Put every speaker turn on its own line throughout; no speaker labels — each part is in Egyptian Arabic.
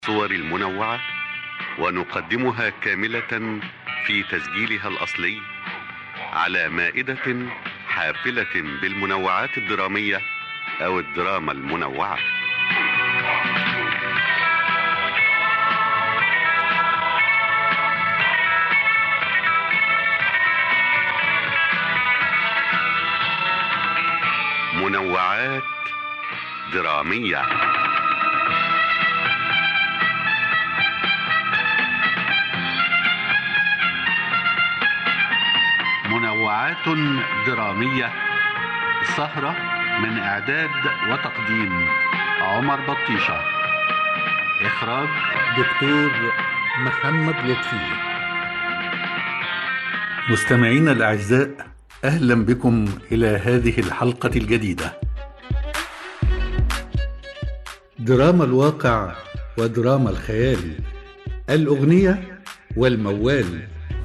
الصور المنوعة ونقدمها كاملة في تسجيلها الأصلي على مائدة حافلة بالمنوعات الدرامية أو الدراما المنوعة منوعات درامية منوعات درامية سهرة من إعداد وتقديم عمر بطيشة إخراج
دكتور محمد لطفي
مستمعينا الأعزاء أهلا بكم إلى هذه الحلقة الجديدة دراما الواقع ودراما الخيال الأغنية والموال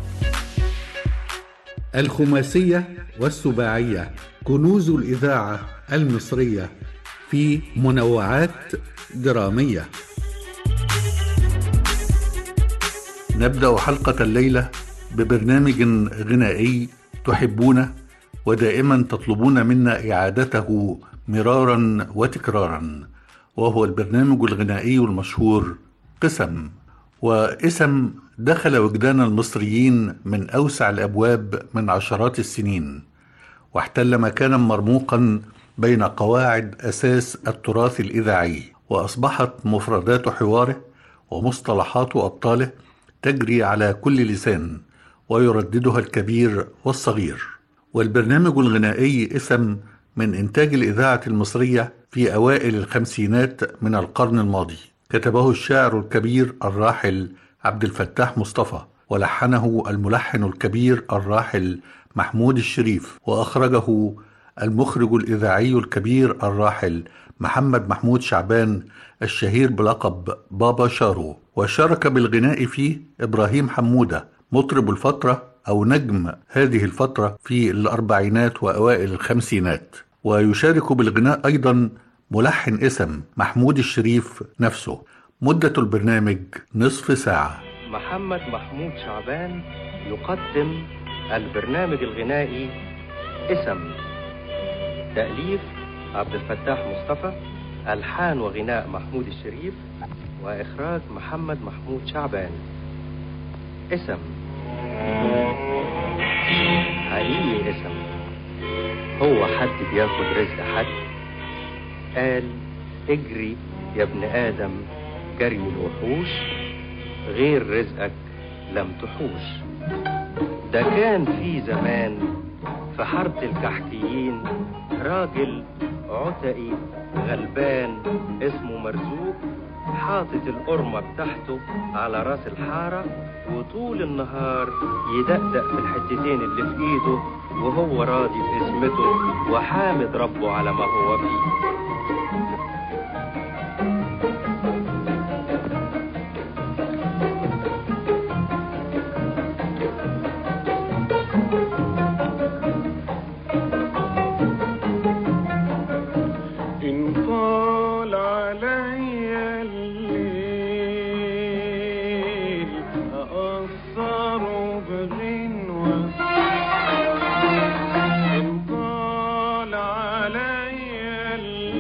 الخماسية والسباعية كنوز الإذاعة المصرية في منوعات درامية نبدأ حلقة الليلة ببرنامج غنائي تحبونه ودائما تطلبون منا إعادته مرارا وتكرارا وهو البرنامج الغنائي المشهور قسم واسم دخل وجدان المصريين من أوسع الأبواب من عشرات السنين واحتل مكانا مرموقا بين قواعد أساس التراث الإذاعي وأصبحت مفردات حواره ومصطلحات أبطاله تجري على كل لسان ويرددها الكبير والصغير والبرنامج الغنائي اسم من إنتاج الإذاعة المصرية في أوائل الخمسينات من القرن الماضي كتبه الشاعر الكبير الراحل عبد الفتاح مصطفى ولحنه الملحن الكبير الراحل محمود الشريف وأخرجه المخرج الإذاعي الكبير الراحل محمد محمود شعبان الشهير بلقب بابا شارو وشارك بالغناء فيه إبراهيم حمودة مطرب الفترة أو نجم هذه الفترة في الأربعينات وأوائل الخمسينات ويشارك بالغناء أيضا ملحن اسم محمود الشريف نفسه مدة البرنامج نصف ساعة
محمد محمود شعبان يقدم البرنامج الغنائي اسم تأليف عبد الفتاح مصطفى ألحان وغناء محمود الشريف وإخراج محمد محمود شعبان اسم حقيقي اسم هو حد بياخد رزق حد قال اجري يا ابن آدم جري الوحوش غير رزقك لم تحوش ده كان في زمان في حارة الكحكيين راجل عتقي غلبان اسمه مرزوق حاطط القرمة بتاعته على راس الحارة وطول النهار يدقدق في الحتتين اللي في ايده وهو راضي باسمته وحامد ربه على ما هو فيه
إن طال علي الليل أقصر بغنوة إن طال علي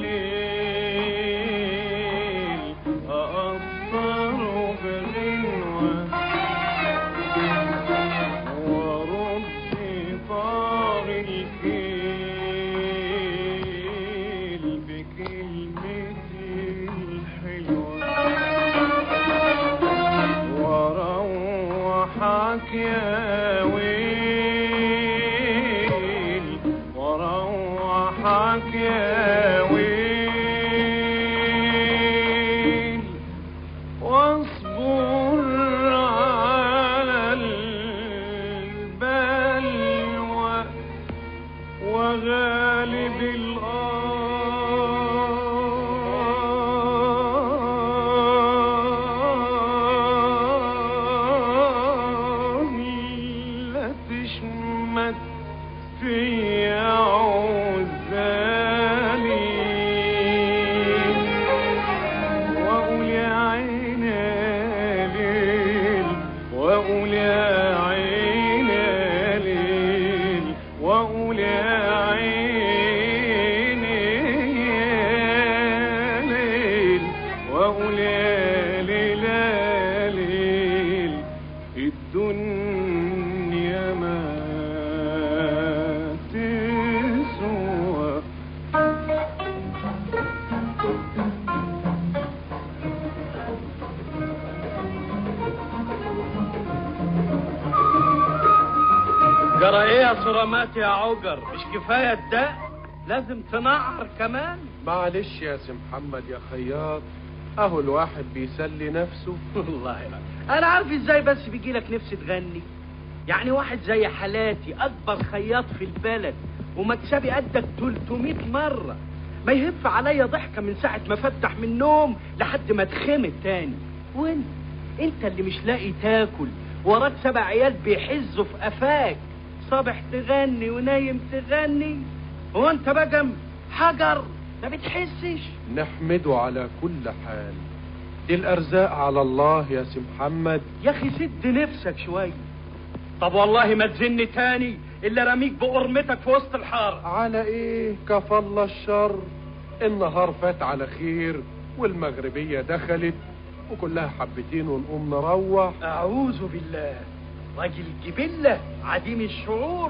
جرى ايه يا صرامات يا عجر مش كفايه الدق لازم تنعر كمان
معلش يا سي محمد يا خياط اهو الواحد بيسلي نفسه
والله لا. انا عارف ازاي بس بيجي لك نفس تغني يعني واحد زي حالاتي اكبر خياط في البلد ومكسبي قدك 300 مره ما يهف عليا ضحكه من ساعه ما فتح من النوم لحد ما اتخمت تاني وانت انت اللي مش لاقي تاكل وراك سبع عيال بيحزوا في قفاك صبح تغني ونايم تغني هو انت بقى حجر ما بتحسش
نحمده على كل حال دي الارزاق على الله يا سي محمد
يا اخي سد نفسك شويه طب والله ما تزن تاني الا رميك بقرمتك في وسط الحاره
على ايه كفى الله الشر النهار فات على خير والمغربية دخلت وكلها حبتين ونقوم نروح
اعوذ بالله راجل جبله عديم الشعور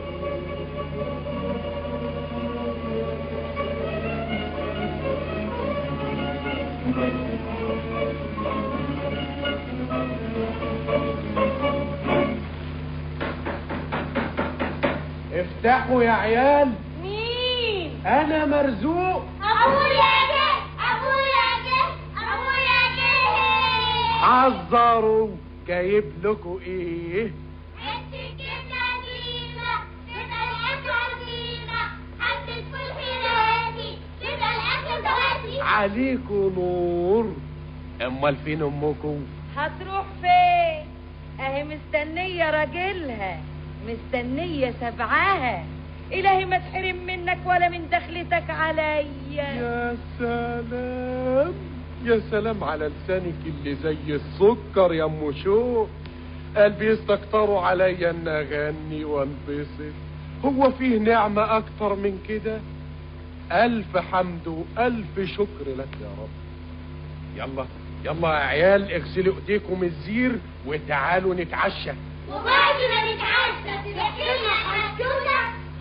افتحوا يا عيال
مين؟
انا مرزوق
أبويا جه أبويا جه أبويا جه
حذروا جايب لكم ايه
حتة جبنة قديمة كده الأكل عزيمة حبة فول حراتي كده الأكل دلوقتي
عليكم نور امال فين امكم
هتروح فين اهي مستنية راجلها مستنية سبعها إلهي ما تحرم منك ولا من دخلتك عليا
يا سلام يا سلام على لسانك اللي زي السكر يا ام شوق قلبي يستكتروا عليا ان اغني وانبسط هو فيه نعمة اكتر من كده الف حمد والف شكر لك يا رب يلا يلا يا عيال اغسلوا ايديكم الزير وتعالوا نتعشى
وبعد ما نتعشى تحكي لنا حدوتة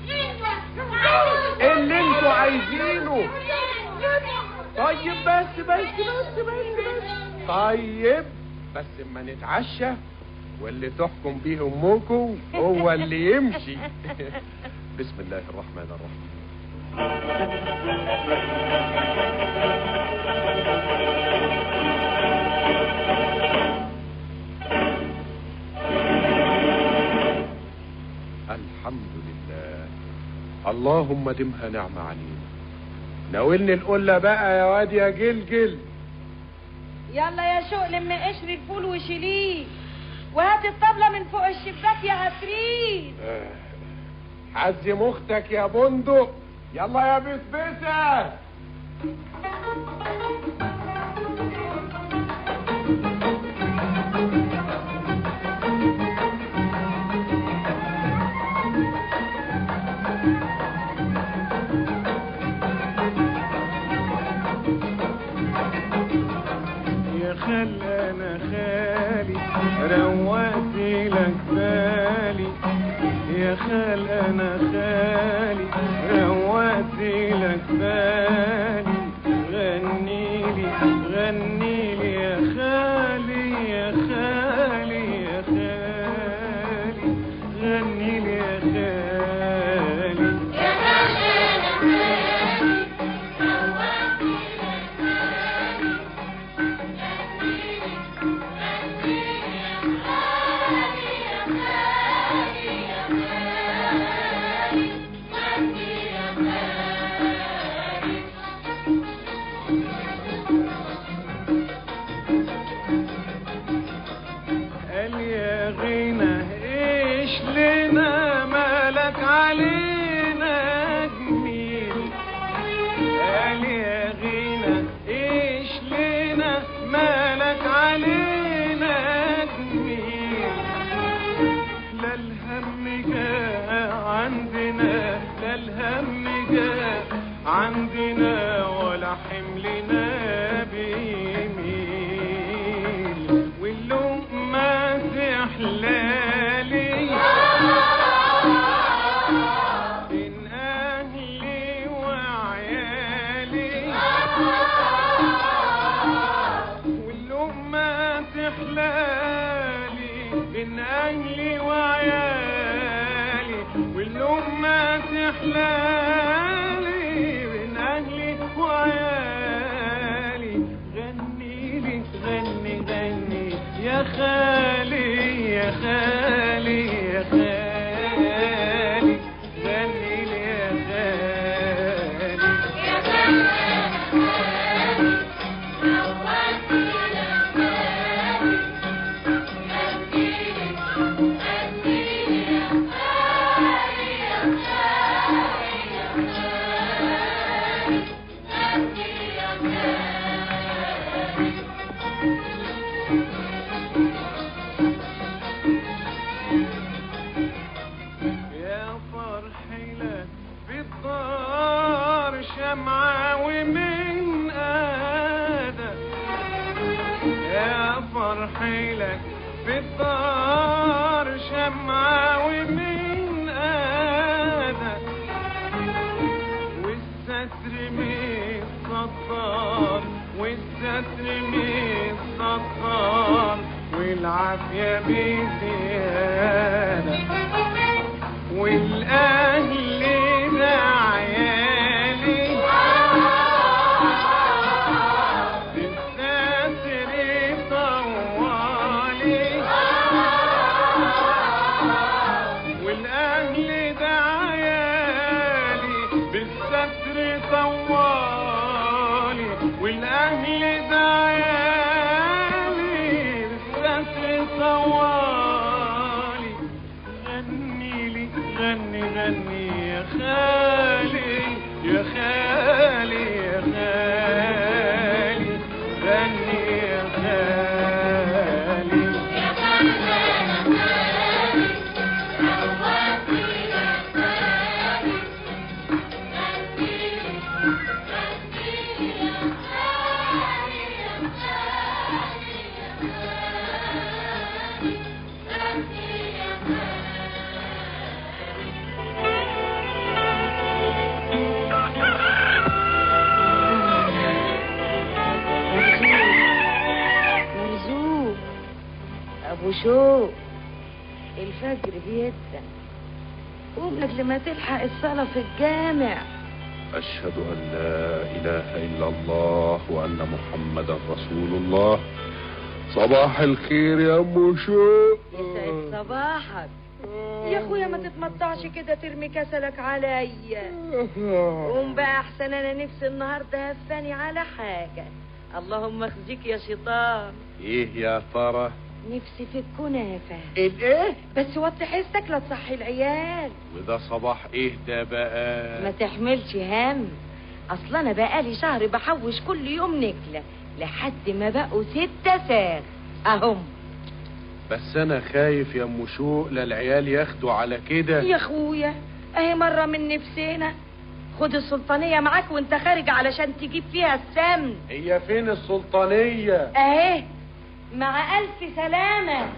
غنوة
اللي انتوا عايزينه طيب بس بس بس بس بس طيب بس اما نتعشى واللي تحكم بيه امكم هو اللي يمشي بسم الله الرحمن الرحيم الحمد لله اللهم دمها نعمة علينا ناولني القلة بقى يا واد يا جلجل
يلا يا شوق لم قشر الفول وشيليه وهات الطبلة من فوق الشباك يا عفريت
آه. حزم اختك يا بندق يلا يا بسبسة يا خال انا خالي روقت لك بالي يا خال انا خالي روقت لك بالي غني لي غني لي يا خالي يا خالي يا خالي غني لي يا خالي قال يا غنى ايش لنا مالك علينا جميل قال يا غنى ايش لنا مالك علينا جميل لا الهم جاء عندنا لا الهم جاء عندنا ولا حملنا بيميل واللقمة تحلالي بين أهلي وعيالي واللقمة تحلالي بين أهلي وعيالي ثم تحلالي من أهلي وعيالي غني لي غني غني يا خالي يا خالي يا خالي غني لي يا خالي يا فرحي لك في الدار شمعة ومن آدى يا فرحي لك في الدار شمعة ومن آدى والستر من الستار والستر من الستار والعافية بزيادة والأهل ده عيالي بالستر طوالي والأهل ده عيالي بالستر طوالي والأهل ده عيالي بالستر طوالي غني لي غني غني يا خالي يا خالي يا خالي غني يا خالي
مرزوق ابو شوق الفجر بيدن قوم لك لما تلحق الصلاة في الجامع
أشهد أن لا إله إلا الله وأن محمدا رسول الله صباح الخير يا أم شوق
يسعد صباحك يا اخويا ما تتمطعش كده ترمي كسلك عليا قوم بقى احسن انا نفسي النهارده هفاني على حاجة اللهم اخزيك يا شيطان
إيه يا ترى
نفسي في الكنافة
الإيه
بس وطي حسك لا تصحي العيال
وده صباح إيه ده
ما
بقى
تحملش هم اصل انا بقالي شهر بحوش كل يوم نكلة لحد ما بقوا ستة ساغ اهم
بس أنا خايف يا أم شوق لا العيال ياخدوا على كده
يا اخويا اهي مرة من نفسنا خد السلطانية معاك وانت خارج علشان تجيب فيها السمن
هي فين السلطانية
اهي مع الف سلامة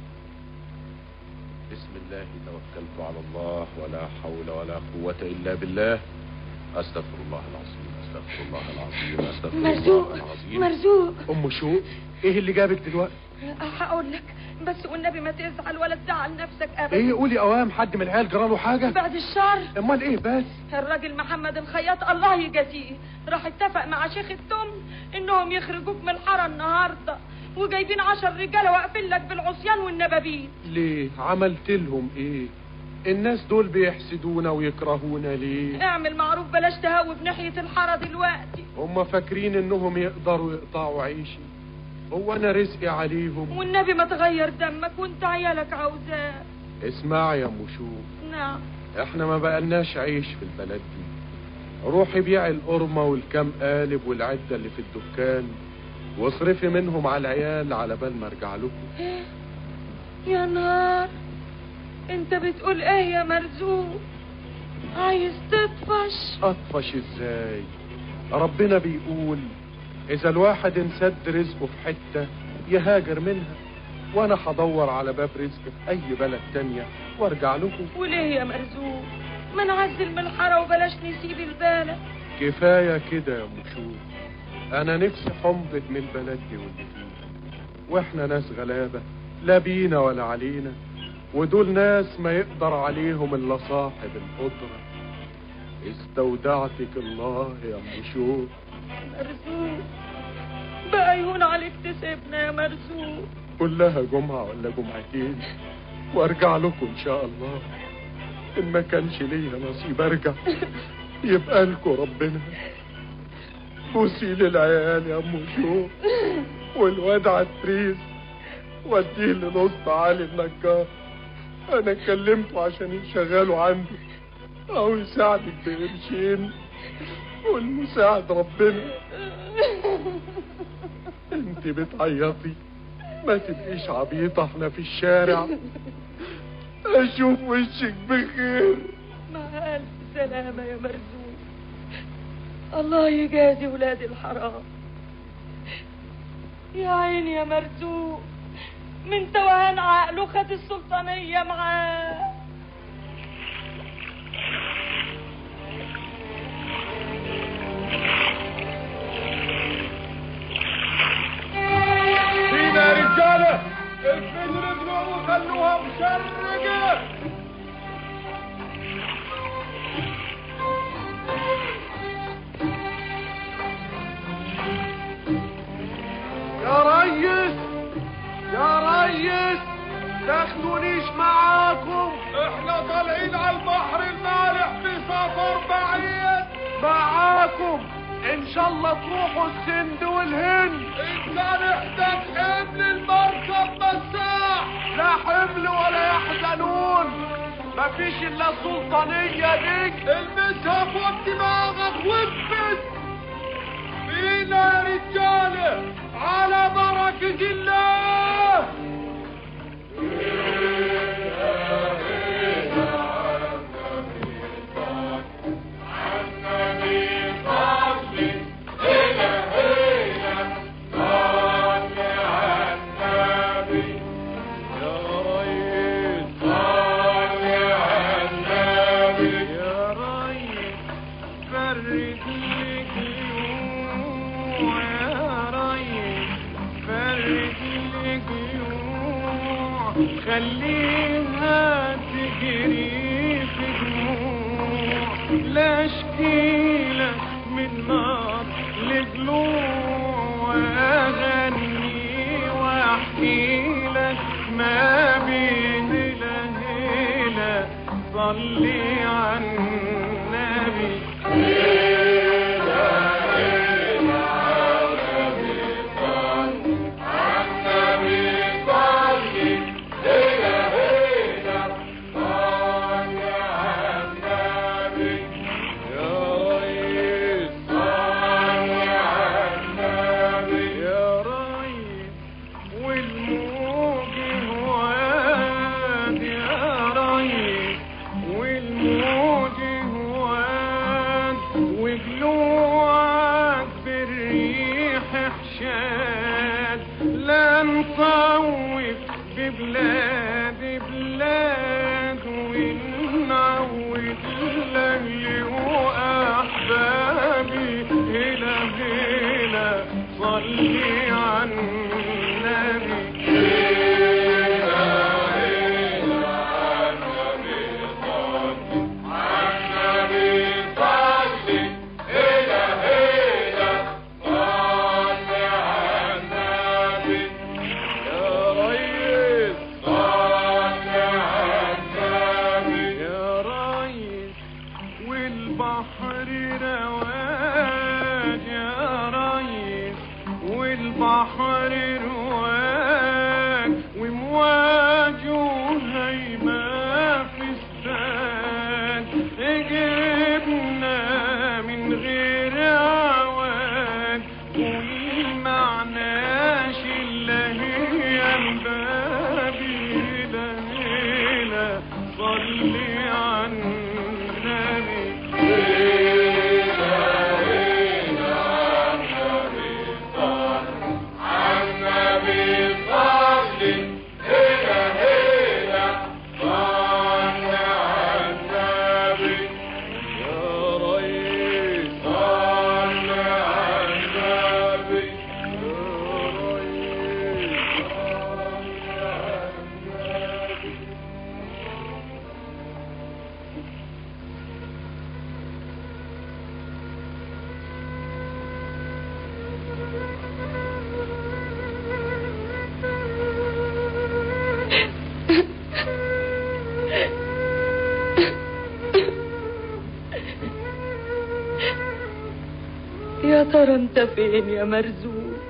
بسم الله توكلت على الله ولا حول ولا قوة إلا بالله أستغفر الله العظيم أستغفر الله العظيم أستغفر
مرزوق
الله العظيم
مرزوق
أم شوق إيه اللي جابك دلوقتي
هقول لك بس والنبي ما تزعل ولا تزعل نفسك ابدا
إيه قولي أوام حد من العيال جراله حاجة
بعد الشر
أمال إيه بس
الراجل محمد الخياط الله يجازيه راح اتفق مع شيخ التم انهم يخرجوك من الحاره النهارده وجايبين عشر رجاله واقفين لك بالعصيان والنبابين
ليه عملت لهم إيه الناس دول بيحسدونا ويكرهونا ليه
اعمل معروف بلاش تهوب ناحيه الحاره دلوقتي
هم فاكرين إنهم يقدروا يقطعوا عيشي هو أنا رزقي عليهم
والنبي ما تغير دمك وانت عيالك عاوزاه
اسمع يا أم شوق
نعم
احنا ما بقالناش عيش في البلد دي روحي بيعي القرمة والكام قالب والعدة اللي في الدكان واصرفي منهم على العيال على بال ما ارجع لكم
يا نهار انت بتقول ايه يا مرزوق عايز تطفش
اطفش ازاي ربنا بيقول اذا الواحد انسد رزقه في حتة يهاجر منها وانا هدور على باب رزق في اي بلد تانية وارجع لكم
وليه يا مرزوق ما نعزل من الحاره وبلاش نسيب البلد
كفاية كده يا مشور أنا نفسي حمضت من البلد دي واللي فيها وإحنا ناس غلابة لا بينا ولا علينا ودول ناس ما يقدر عليهم الا صاحب القدرة استودعتك الله يا ام شوق
مرزوق بقى يهون عليك تسيبنا يا مرزوق
كلها جمعة ولا جمعتين وارجع لكم ان شاء الله ان ما كانش ليا نصيب ارجع يبقى لكم ربنا بوسي للعيال يا ام شوق والواد عتريس وديه للوسط علي النجار انا كلمته عشان يشغله عندي او يساعدك بقرشين والمساعد ربنا انت بتعيطي ما تبقيش عبيطة احنا في الشارع اشوف وشك بخير
مع ألف سلامة يا مرزوق الله يجازي ولاد الحرام يا عيني يا مرزوق من توهان عقله خد السلطانية معاه
فينا يا رجالة الفجر رجلوا وخلوها مشرقة يا ريس يا ريس تاخدونيش معاكم احنا طالعين على البحر المالح في سفر بعيد معاكم ان شاء الله تروحوا السند والهند ان كان احتاج حمل المركب مساح لا حمل ولا يحزنون مفيش الا السلطانية ديك المسها فوق دماغك وانفس فينا يا رجالة على بركة الله
خليها تجري في دموع لا اشكيلك من نار لضلوع اغني واحكي لك ما بين الهيلة صلي على النبي يا ريس والموج هواد يا ريس والموج هواد وبلوعك بالريح حشاد لا نطوف ببلاد بلاد ونعود لأهلي وأحبابي هلا هلا صلي على النبي يا ريس يا ريس والبحر رواج يا ريس والبحر رواج ومواجه هيما في الساد جبنا من غير عواج والمعناش الا هي البابي ليلة صلي على النبي يا ريس صل على النبي يا ريس
ترى انت فين يا مرزوق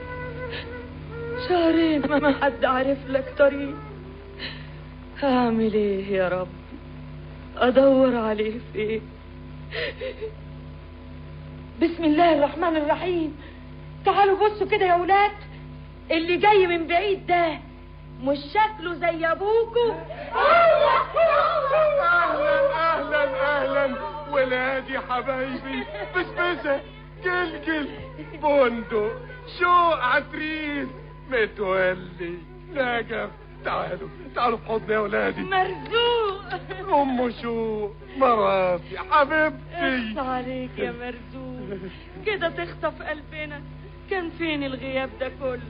شهرين ما حد عارف لك طريق هعمل ايه يا رب ادور عليه فين بسم الله الرحمن الرحيم تعالوا بصوا كده يا ولاد اللي جاي من بعيد ده مش شكله زي ابوكوا
اهلا اهلا اهلا ولادي حبايبي بسبسه جلجل بندق شوق عتريس متولي نجف تعالوا تعالوا في حضني يا ولادي
مرزوق
ام شوق مراتي حبيبتي
اخص عليك يا مرزوق كده تخطف قلبنا كان فين الغياب ده كله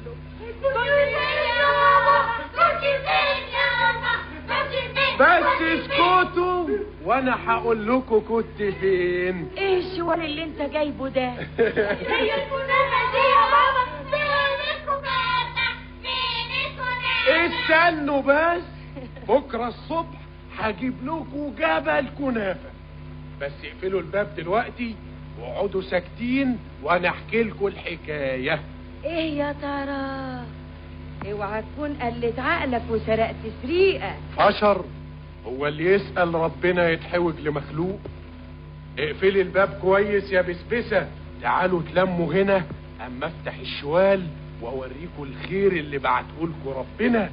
بس اسكتوا وانا هقول لكم كنت فين
ايه الشوال اللي انت جايبه ده
هي الكنافة دي يا بابا فين الكنافة فين الكنافة
استنوا بس بكره الصبح هجيب لكم جبل كنافه بس اقفلوا الباب دلوقتي واقعدوا ساكتين وانا احكي لكم الحكايه
ايه يا ترى اوعى تكون قلت عقلك وسرقت سريقه
حشر هو اللي يسأل ربنا يتحوج لمخلوق اقفلي الباب كويس يا بسبسة تعالوا تلموا هنا اما افتح الشوال واوريكم الخير اللي بعتهولكوا ربنا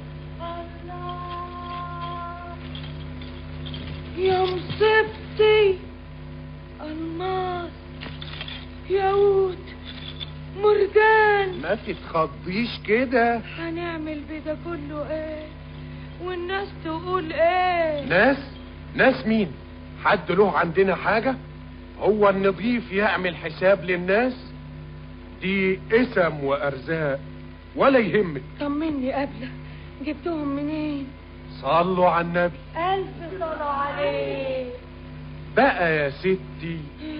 يا مصيبتي الماس ياقوت مرجان
ما تتخضيش كده
هنعمل بده كله ايه والناس تقول ايه
ناس ناس مين حد له عندنا حاجة هو النظيف يعمل حساب للناس دي اسم وارزاق ولا يهمك
طمني قبله جبتهم منين
صلوا على النبي
الف صلاة عليه
بقى يا ستي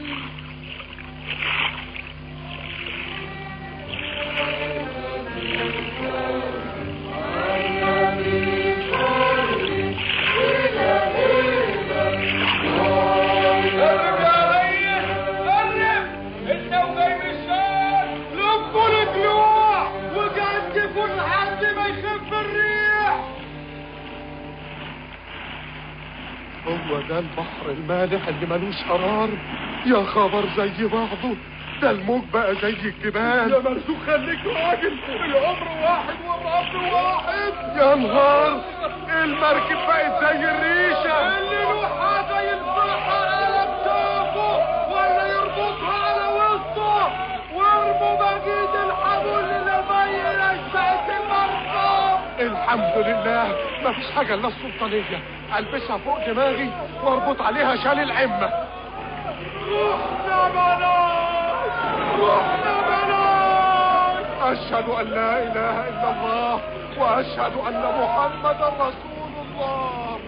هو ده البحر المالح اللي ملوش قرار يا خبر زي بعضه ده الموج بقى زي الجبال يا مرزوق خليك راجل العمر واحد والرب واحد يا نهار المركب بقت زي الريشة اللي يروحها زي البحر على كتافه ولا يربطها على وسطه وارموا بقية الحبل للمية نشبعت المركب الحمد لله مفيش حاجة الا السلطانية البسها فوق دماغي واربط عليها شال العمة رحنا بنات رحنا بنات أشهد أن لا إله إلا الله وأشهد أن محمدا رسول الله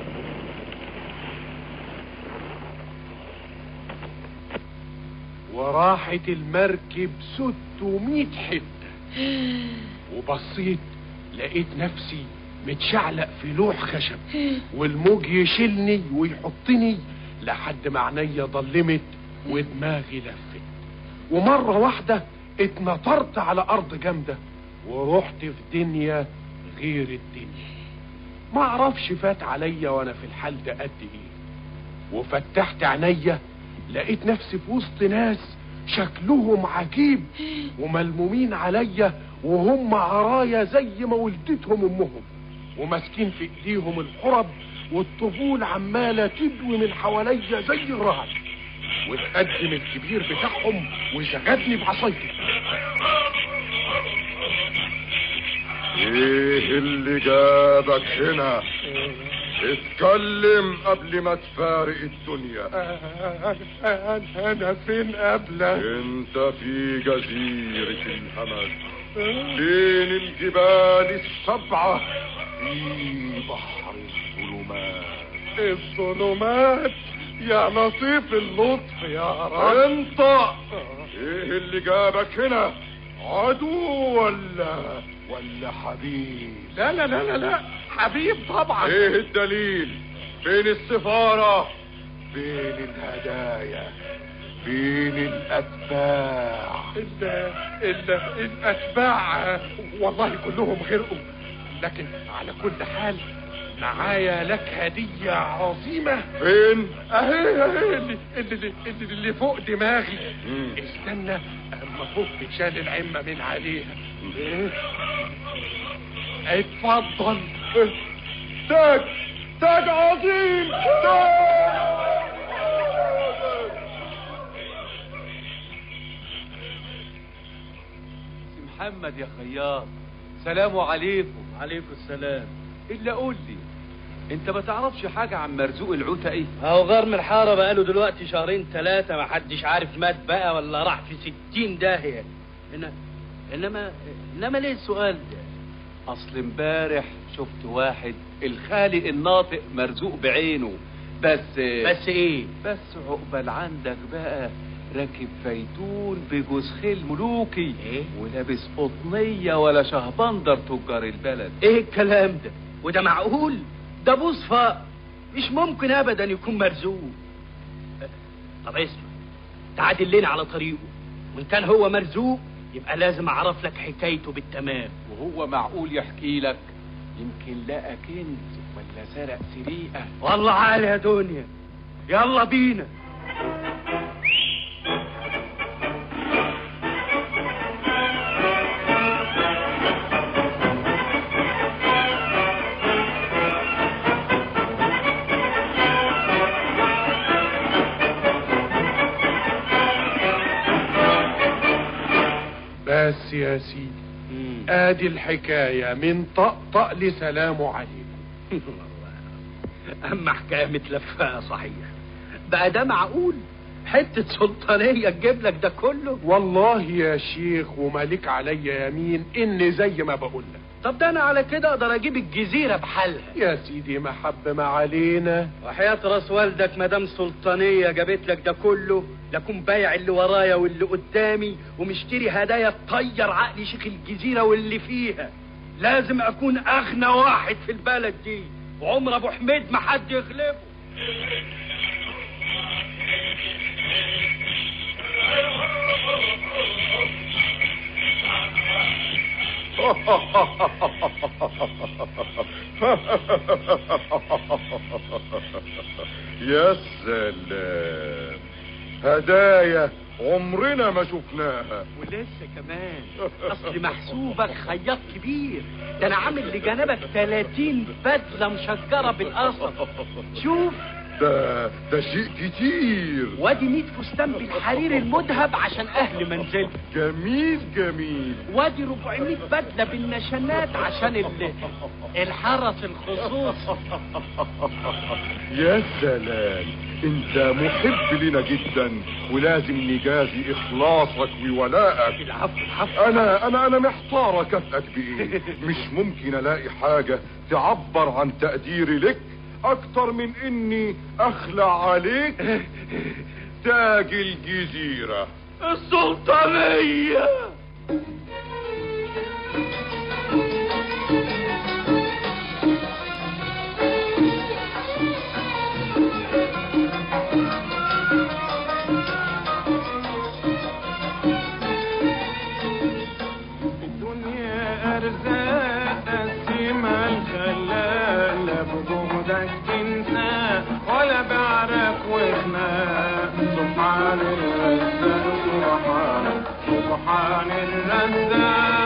وراحت المركب 600 حتة وبصيت لقيت نفسي متشعلق في لوح خشب والموج يشيلني ويحطني لحد ما عينيا ضلمت ودماغي لفت ومرة واحدة اتنطرت على أرض جامدة ورحت في دنيا غير الدنيا ما اعرفش فات عليا وانا في الحال ده قد ايه وفتحت عينيا لقيت نفسي في وسط ناس شكلهم عجيب وملمومين عليا وهم عرايا زي ما ولدتهم امهم وماسكين في ايديهم الحرب والطبول عماله تدوي من حواليا زي الرعد واتقدم الكبير بتاعهم وزغدني بعصايته
ايه اللي جابك هنا اتكلم قبل ما تفارق الدنيا
انا انا فين قبلك
انت في جزيرة الهمج بين الجبال السبعة في بحر الظلمات
الظلمات يا لطيف اللطف يا رب
انت ايه اللي جابك هنا عدو ولا ولا حبيب
لا لا لا لا لا حبيب طبعا
ايه الدليل فين السفارة فين الهدايا فين الاتباع
ال ال الاتباع والله كلهم غرقوا لكن على كل حال معايا لك هدية عظيمة
فين
اهي اهي اللي, اللي, اللي, اللي فوق دماغي
مم.
استنى اما فك شال العمة من عليها إيه؟ اتفضل
تاج تاج عظيم تاج
محمد يا خياط سلام عليكم
عليكم السلام
الا قول لي انت ما تعرفش حاجه عن مرزوق العتقي
اهو غرم الحاره بقاله دلوقتي شهرين ثلاثة ما حدش عارف مات بقى ولا راح في ستين داهية إن... انما انما ليه السؤال ده؟
اصل امبارح شفت واحد الخالق الناطق مرزوق بعينه بس
بس ايه؟
بس عقبال عندك بقى راكب فيتون بجوز خيل ملوكي
إيه؟
ولابس قطنية ولا شهبندر تجار البلد
ايه الكلام ده؟ وده معقول؟ ده بوصفة مش ممكن ابدا يكون مرزوق طب اسمع تعادل لنا على طريقه وان كان هو مرزوق يبقى لازم اعرف لك حكايته بالتمام
وهو معقول يحكي لك يمكن لقى كنز ولا سرق سريقة
والله عالي يا دنيا يلا بينا
بس يا سيدي ادي الحكاية من طقطق لسلام عليكم
اما حكايه متلفقه صحيح بقى ده معقول حته سلطانيه تجيب لك ده كله
والله يا شيخ ومالك عليا يمين ان زي ما بقول لك
طب ده انا على كده اقدر اجيب الجزيره بحالها
يا سيدي محب ما علينا
وحياة راس والدك مدام سلطانية جابت لك ده كله لكون بايع اللي ورايا واللي قدامي ومشتري هدايا تطير عقل شيخ الجزيرة واللي فيها لازم اكون اغنى واحد في البلد دي وعمر ابو حميد ما حد يغلبه
يا سلام هدايا عمرنا ما شفناها
ولسه كمان اصل محسوبك خياط كبير ده انا عامل لجنبك 30 بدله مشجره بالقصب شوف
ده ده شيء كتير
وادي 100 فستان بالحرير المذهب عشان اهل منزلي
جميل جميل
وادي 400 بدله بالنشانات عشان ال... الحرس الخصوصي
يا سلام انت محب لنا جدا ولازم نجازي اخلاصك وولائك
العفو العفو
انا انا انا محتار اكافئك بايه مش ممكن الاقي حاجه تعبر عن تقديري لك اكتر من اني اخلع عليك تاج الجزيره
السلطانيه
الدنيا أرزاق قسمها الخلال بجهدك تنسى ولا بعرف وخناق سبحان الرزاق سبحان سبحان الرزاق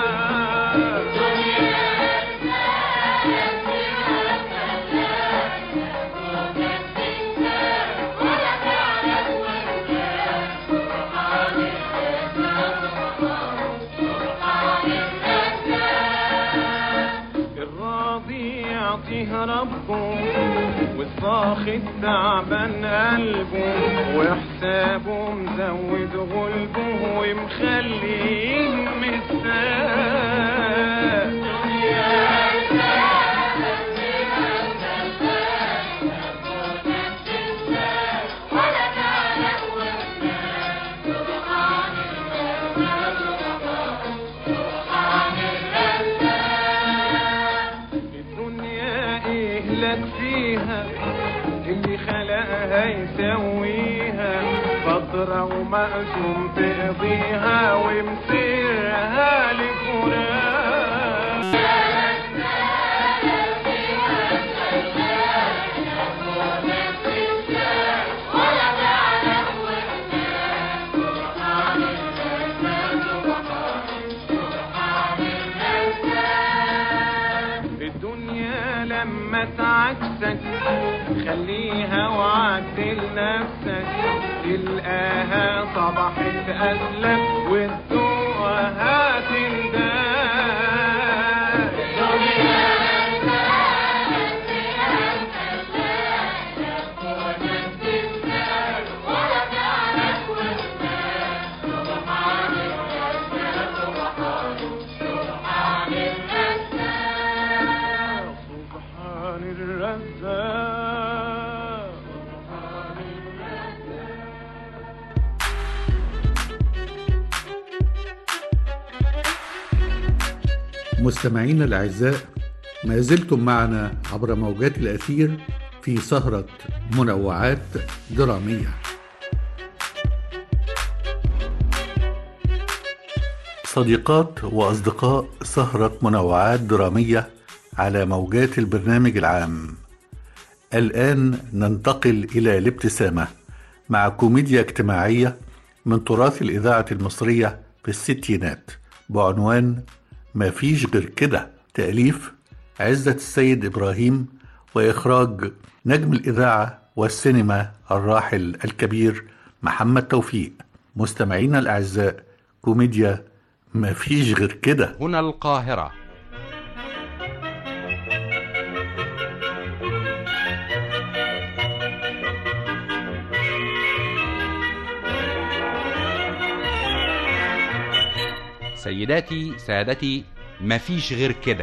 الراضي يعطيه ربه والساخط تعبان قلبه وحسابه مزود غلبه ومخليه مساء الدنيا ايه لك فيها اللي خلقها يسويها فترة ومقسوم تقضيها ومسيرها لفراق الدنيا لما تعكسك خليها وعدل نفسك تلقاها صبحت أسلك وتدوقها تنداك سبحان الرزاق
مستمعينا الأعزاء ما زلتم معنا عبر موجات الأثير في سهرة منوعات درامية صديقات وأصدقاء سهرة منوعات درامية على موجات البرنامج العام الآن ننتقل إلى الابتسامة مع كوميديا اجتماعية من تراث الإذاعة المصرية في الستينات بعنوان ما فيش غير كده تأليف عزة السيد إبراهيم وإخراج نجم الإذاعة والسينما الراحل الكبير محمد توفيق مستمعينا الأعزاء كوميديا ما فيش غير كده
هنا القاهرة سيداتي سادتي مفيش غير كده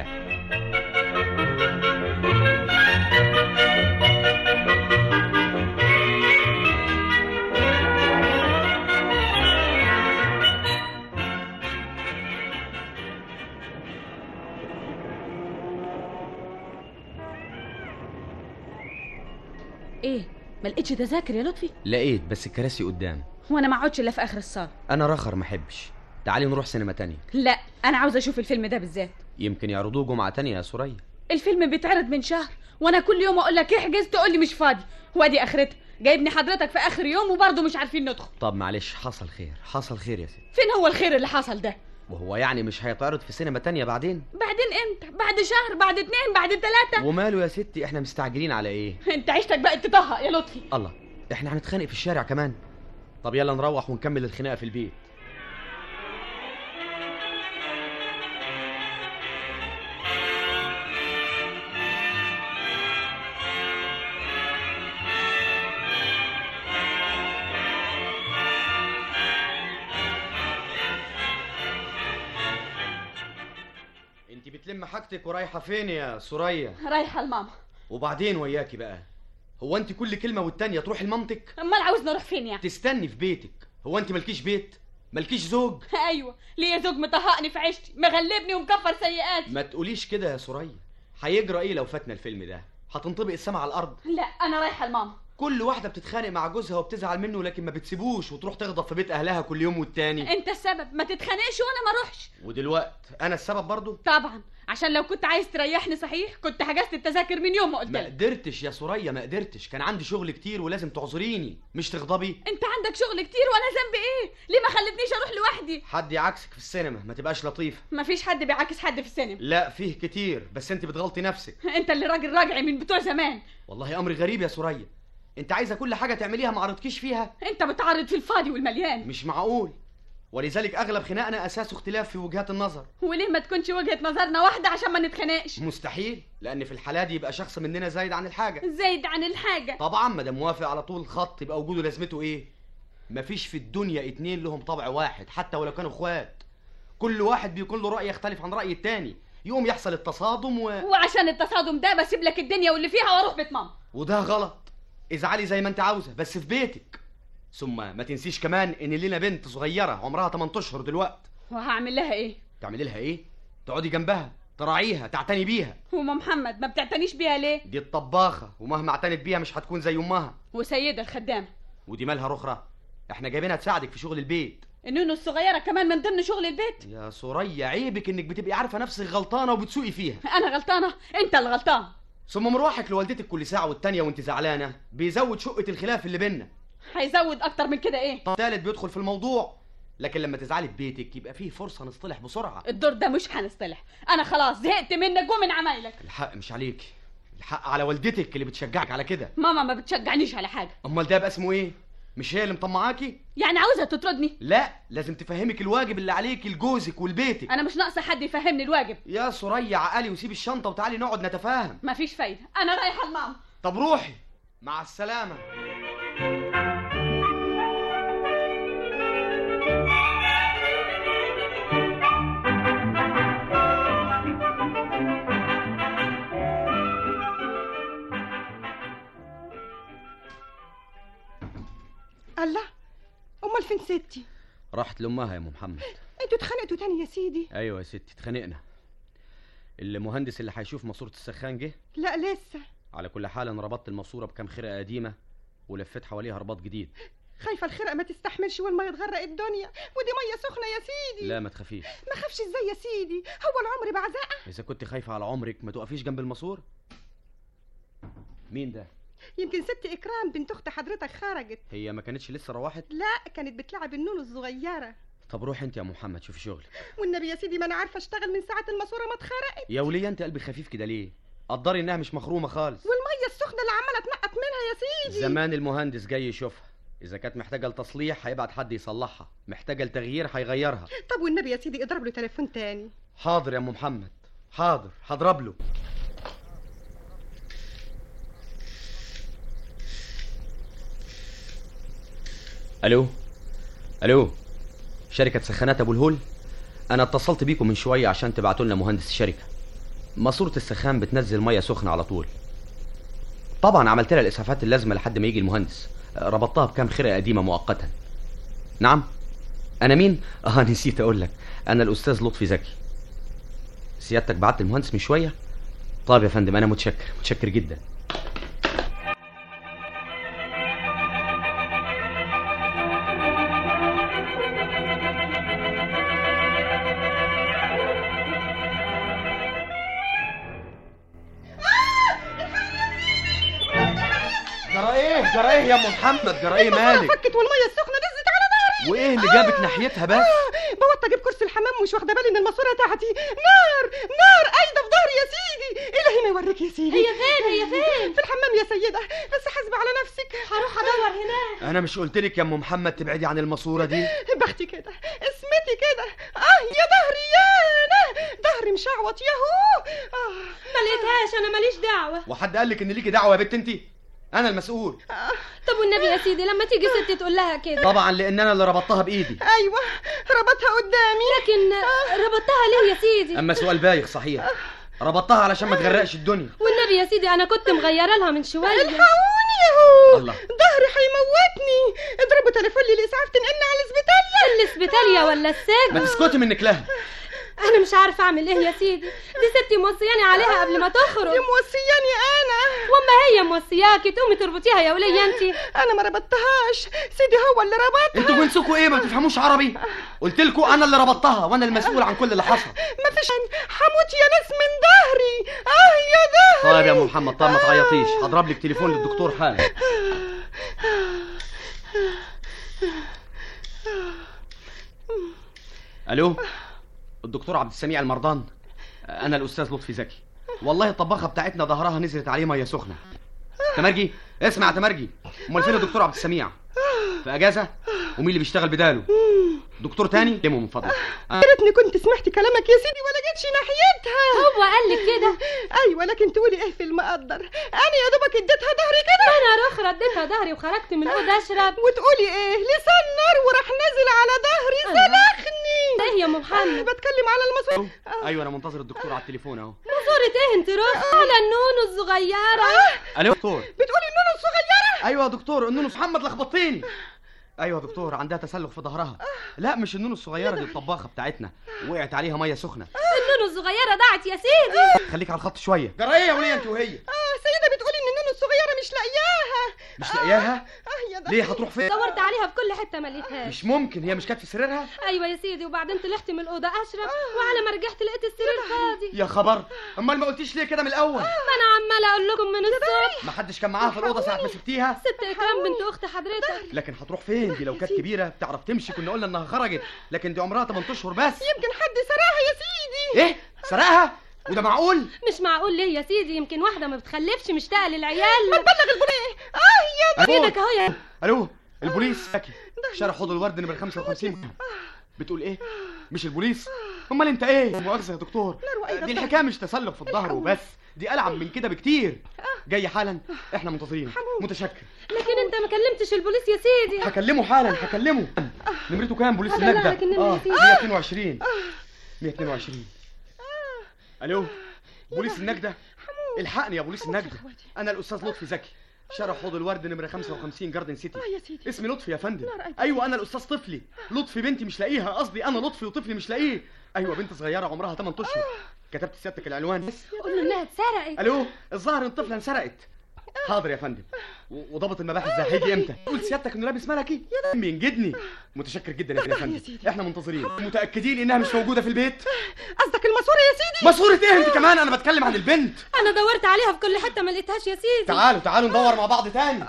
ايه ما لقيتش تذاكر يا لطفي
لقيت بس الكراسي قدام
وانا ما اقعدش الا في اخر الصاله
انا رخر ما احبش تعالي نروح سينما تانية
لا انا عاوزه اشوف الفيلم ده بالذات
يمكن يعرضوه جمعة تانية يا سوريا
الفيلم بيتعرض من شهر وانا كل يوم اقول لك احجز تقول لي مش فاضي وادي اخرتها جايبني حضرتك في اخر يوم وبرضه مش عارفين ندخل
طب معلش حصل خير حصل خير يا ست
فين هو الخير اللي حصل ده
وهو يعني مش هيتعرض في سينما تانية بعدين
بعدين امتى بعد شهر بعد اتنين بعد تلاتة
وماله يا ستي احنا مستعجلين على ايه
انت عيشتك بقت تطهق يا لطفي
الله احنا هنتخانق في الشارع كمان طب يلا نروح ونكمل الخناقة في البيت انت بتلم حاجتك ورايحة فين يا سوريا
رايحه لماما
وبعدين وياكي بقى هو انت كل كلمة والتانية تروحي لمامتك
امال عاوزنا نروح فين يعني
تستني في بيتك هو انت مالكيش بيت مالكيش زوج
ايوه ليا زوج مطهقني في عيشتي مغلبني ومكفر سيئاتي
ما تقوليش كده يا سوريا هيجرى ايه لو فاتنا الفيلم ده هتنطبق السما على الارض
لا انا رايحه لماما
كل واحدة بتتخانق مع جوزها وبتزعل منه لكن ما بتسيبوش وتروح تغضب في بيت اهلها كل يوم والتاني
انت السبب ما تتخانقش وانا ما اروحش
ودلوقت انا السبب برضو
طبعا عشان لو كنت عايز تريحني صحيح كنت حجزت التذاكر من يوم ما قلت
ما
لك
قدرتش يا سوريا ما قدرتش كان عندي شغل كتير ولازم تعذريني مش تغضبي
انت عندك شغل كتير وانا ذنبي ايه ليه ما خلتنيش اروح لوحدي
حد يعكسك في السينما ما تبقاش لطيفة
مفيش حد بيعاكس حد في السينما
لا فيه كتير بس انت بتغلطي نفسك
انت اللي راجل راجعي من بتوع زمان
والله امر غريب يا سوريا انت عايزه كل حاجه تعمليها ما عرضكيش فيها
انت بتعرض في الفاضي والمليان
مش معقول ولذلك اغلب خناقنا اساسه اختلاف في وجهات النظر
وليه ما تكونش وجهة نظرنا واحدة عشان ما نتخانقش
مستحيل لان في الحاله دي يبقى شخص مننا زايد عن الحاجه
زايد عن الحاجة
طبعا ما دام موافق على طول الخط يبقى وجوده لازمته ايه مفيش في الدنيا اتنين لهم طبع واحد حتى ولو كانوا اخوات كل واحد بيكون له راي يختلف عن راي التاني يقوم يحصل التصادم و...
وعشان التصادم ده بسيب لك الدنيا واللي فيها واروح بيت ماما
وده غلط ازعلي زي ما انت عاوزه بس في بيتك ثم ما تنسيش كمان ان لينا بنت صغيره عمرها 8 اشهر دلوقتي
وهعمل لها ايه
تعملي لها ايه تقعدي جنبها تراعيها تعتني بيها
وام محمد ما بتعتنيش بيها ليه
دي الطباخه ومهما اعتنت بيها مش هتكون زي امها
وسيدة الخدامة
ودي مالها رخرة احنا جايبينها تساعدك في شغل البيت
النونو الصغيره كمان من ضمن شغل البيت
يا سوريا عيبك انك بتبقي عارفه نفسك غلطانه وبتسوقي فيها
انا غلطانه انت اللي غلطان
ثم مروحك لوالدتك كل ساعه والتانيه وانت زعلانه بيزود شقه الخلاف اللي بينا
هيزود اكتر من كده ايه
التالت بيدخل في الموضوع لكن لما تزعلي في بيتك يبقى فيه فرصه نصطلح بسرعه
الدور ده مش هنصطلح انا خلاص زهقت منك ومن عمايلك
الحق مش عليك الحق على والدتك اللي بتشجعك على كده
ماما ما بتشجعنيش على حاجه
امال ده يبقى اسمه ايه مش هي اللي مطمعاكي
يعني عاوزها تطردني
لا لازم تفهمك الواجب اللي عليك لجوزك ولبيتك
انا مش ناقصه حد يفهمني الواجب
يا سوريا عقلي وسيب الشنطه وتعالي نقعد نتفاهم
مفيش فايده انا رايحه لماما
طب روحي مع السلامه
الله امال فين ستي
راحت لامها يا ام محمد
انتوا اتخانقتوا تاني يا سيدي
ايوه يا ستي اتخانقنا المهندس اللي هيشوف ماسوره السخان جه
لا لسه
على كل حال انا ربطت الماسوره بكام خرقه قديمه ولفيت حواليها رباط جديد
خايفه الخرقه ما تستحملش والميه تغرق الدنيا ودي ميه سخنه يا سيدي
لا ما تخافيش
ما خافش ازاي يا سيدي هو العمر بعزقه
اذا كنت خايفه على عمرك ما تقفيش جنب الماسور مين ده
يمكن ست اكرام بنت اخت حضرتك خرجت
هي ما كانتش لسه روحت
لا كانت بتلعب النونو الصغيره
طب روحي انت يا ام محمد شوفي شغلك
والنبي يا سيدي ما انا عارفه اشتغل من ساعه الماسوره ما اتخرقت
يا وليه انت قلبك خفيف كده ليه قدري انها مش مخرومه خالص
والميه السخنه اللي عماله تنقط منها يا سيدي
زمان المهندس جاي يشوفها اذا كانت محتاجه لتصليح هيبعت حد يصلحها محتاجه لتغيير هيغيرها
طب والنبي يا سيدي اضرب له تليفون تاني
حاضر يا ام محمد حاضر هضرب له الو الو شركه سخانات ابو الهول انا اتصلت بيكم من شويه عشان تبعتوا لنا مهندس الشركه ماسوره السخان بتنزل ميه سخنه على طول طبعا عملت لها الاسعافات اللازمه لحد ما يجي المهندس ربطتها بكام خرقه قديمه مؤقتا نعم انا مين اه نسيت اقول لك انا الاستاذ لطفي زكي سيادتك بعت المهندس من شويه طيب يا فندم انا متشكر متشكر جدا جرى ايه جرى ايه يا ام محمد جرى ايه مالك
فكت والميه السخنه نزلت على ظهري
وايه اللي جابك ناحيتها بس
آه بوطى اجيب كرسي الحمام ومش واخده بالي ان الماسوره تحتي نار نار قايده في ظهري يا سيدي الهي ما يوريك يا سيدي
هي فين هي فين
في الحمام يا سيده بس حاسبه على نفسك
هروح ادور هناك
انا مش قلت لك يا ام محمد تبعدي عن الماسوره دي
بختي كده اسمتي كده اه يا ظهري يا انا ظهري مشعوط ياهو اه
ما لقيتهاش انا ماليش دعوه
وحد قال لك ان ليكي دعوه يا بنت انت انا المسؤول
طب والنبي يا سيدي لما تيجي ستي تقول لها كده
طبعا لان انا اللي ربطتها بايدي
ايوه ربطها قدامي
لكن ربطتها ليه يا سيدي
اما سؤال بايخ صحيح ربطتها علشان ما تغرقش الدنيا
والنبي يا سيدي انا كنت مغيره لها من شويه
الحقوني ياهو
الله
ظهري هيموتني اضربوا تليفون لي الاسعاف تنقلنا على الاسبيتاليا
الاسبيتاليا ولا السجن
ما تسكتي منك لها
انا مش عارفه اعمل ايه يا سيدي دي ستي موصياني عليها قبل ما تخرج
دي موصياني انا
واما هي موصياكي تقومي تربطيها يا وليه انت
انا ما ربطتهاش سيدي هو اللي ربطها
انتوا جنسكوا ايه ما تفهموش عربي قلت لكم انا اللي ربطتها وانا المسؤول عن كل اللي حصل
ما فيش حموت يا ناس من ظهري اه يا ظهري
طيب يا ام محمد طيب ما تعيطيش هضرب لك تليفون للدكتور حالا الو الدكتور عبد السميع المرضان انا الاستاذ لطفي زكي والله الطباخه بتاعتنا ظهرها نزلت عليه ميه سخنه تمرجي اسمع يا تمرجي امال فين الدكتور عبد السميع في اجازه ومين اللي بيشتغل بداله دكتور تاني لمه من فضلك
يا ريتني كنت سمعت كلامك يا سيدي ولا جيتش ناحيتها
هو قال لك كده
ايوه لكن تقولي ايه في المقدر انا يا دوبك اديتها ظهري كده
انا رخ رديتها ظهري وخرجت من الاوضه اشرب
وتقولي ايه لسان نار وراح نازل على ظهري سلخني
ايه يا محمد
بتكلم على المصور
ايوه انا منتظر الدكتور على التليفون اهو
مصورة ايه انت رخ على النونو الصغيره
الو دكتور
بتقولي النونو الصغيره
ايوه يا دكتور النونو محمد لخبطتيني ايوه يا دكتور عندها تسلخ في ظهرها لا مش النونو الصغيره دي الطباخه بتاعتنا وقعت عليها ميه سخنه
النونو الصغيره ضاعت يا سيدي
خليك على الخط شويه جرى ايه يا وليه انت وهي
اه سيدة بتقولي ان النونو الصغيره مش لاقياها
مش لاقياها
اه يا
ليه هتروح فين
دورت عليها في كل حته ما لقيتهاش
مش ممكن هي مش كانت في سريرها
ايوه يا سيدي وبعدين طلعت من الاوضه اشرب وعلى ما رجعت لقيت السرير فاضي
يا خبر امال ما قلتيش ليه كده من الاول
ما انا عماله اقول لكم من الصبح
ما حدش كان معاها في الاوضه ساعه ما سبتيها
ست اكرام بنت اخت حضرتك
لكن هتروح فين دي لو كانت كبيره بتعرف تمشي كنا قلنا انها خرجت لكن دي عمرها 8 اشهر بس
يمكن حد سرقها يا سيدي
ايه سرقها وده معقول
مش معقول ليه يا سيدي يمكن واحده ما بتخلفش مشتاقه للعيال
ما تبلغ البوليس اه يا
ألو.
ايدك اهو يا
الو البوليس ساكي شارع حوض الورد نمرة 55 بتقول ايه مش البوليس امال انت ايه مؤاخذه يا دكتور دي الحكايه مش تسلق في الظهر وبس دي العب من كده بكتير جاي حالا احنا منتظرين متشكر
لكن انت ما كلمتش البوليس يا سيدي
هكلمه حالا هكلمه نمرته كام بوليس
هدلع
النجدة
لك النمرة
اه
يا سيدي.
122 122 الو بوليس النجدة الحقني يا بوليس النجدة انا الاستاذ لطفي زكي شارع حوض الورد نمرة 55 جاردن سيتي
اه يا سيدي
اسمي لطفي يا فندم
نار أبيض.
ايوه انا الاستاذ طفلي لطفي بنتي مش لاقيها قصدي انا لطفي وطفلي مش لاقيه ايوه بنت صغيره عمرها 8 اشهر كتبت سيادتك العنوان
قول له انها اتسرقت
الو الظاهر ان الطفله انسرقت حاضر يا فندم و- وضابط المباحث ده هيجي امتى قول سيادتك انه لابس ملكي بينجدني متشكر جدا يا فندم احنا منتظرين متاكدين انها مش موجوده في البيت
قصدك الماسوره يا سيدي
ماسوره ايه انت كمان انا بتكلم عن البنت
انا دورت عليها في كل حته ما لقيتهاش يا سيدي
تعالوا تعالوا ندور مع بعض تاني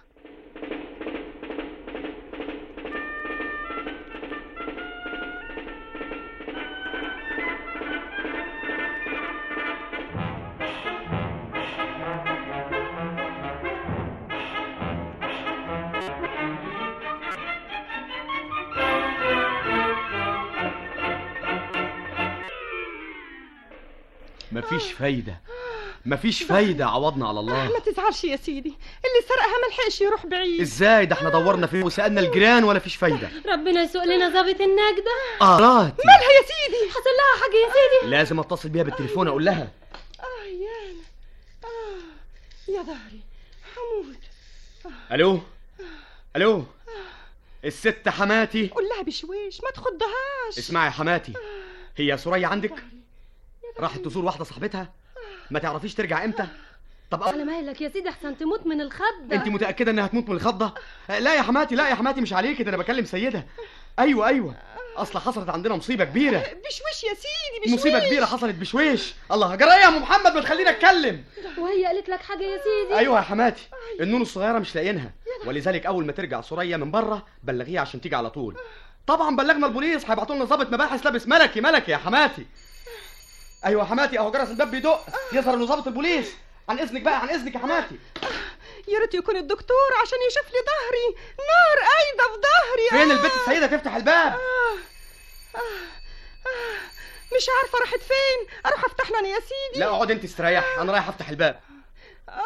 مفيش فايده مفيش فايده عوضنا على الله
ما تزعلش يا سيدي اللي سرقها ما لحقش يروح بعيد
ازاي ده احنا دورنا فيه وسالنا الجيران ولا فيش فايده
ربنا يسوق لنا ظابط النجدة
قراتي
مالها يا سيدي
حصل لها حاجة يا سيدي
لازم اتصل بيها بالتليفون اقول لها
اه يا اه يا ظهري حمود
الو الو الست حماتي
قول لها بشويش ما تخضهاش
اسمعي يا حماتي هي سوريا عندك راحت تزور واحده صاحبتها ما تعرفيش ترجع امتى طب
على مهلك يا سيدي احسن تموت من الخضة
انت متاكده انها هتموت من الخضه لا يا حماتي لا يا حماتي مش عليك ده انا بكلم سيده ايوه ايوه اصل حصلت عندنا مصيبه كبيره
بشويش يا سيدي بشويش
مصيبه كبيره حصلت بشويش الله جرى ايه يا ام محمد ما تخليني اتكلم
وهي قالت لك حاجة يا سيدي
ايوه يا حماتي النون الصغيره مش لاقيينها ولذلك اول ما ترجع سوريا من بره بلغيها عشان تيجي على طول طبعا بلغنا البوليس هيبعتوا لنا ضابط مباحث لابس ملكي ملكي يا حماتي ايوه يا حماتي اهو جرس الباب بيدق يظهر انه ضابط البوليس عن اذنك بقى عن اذنك يا حماتي
يا ريت يكون الدكتور عشان يشوف لي ظهري نار قايده في ظهري
فين
آه.
البت السيده تفتح الباب
آه. آه. مش عارفه راحت فين اروح افتح لها أنا يا سيدي
لا اقعد انت استريح انا رايح افتح الباب
اه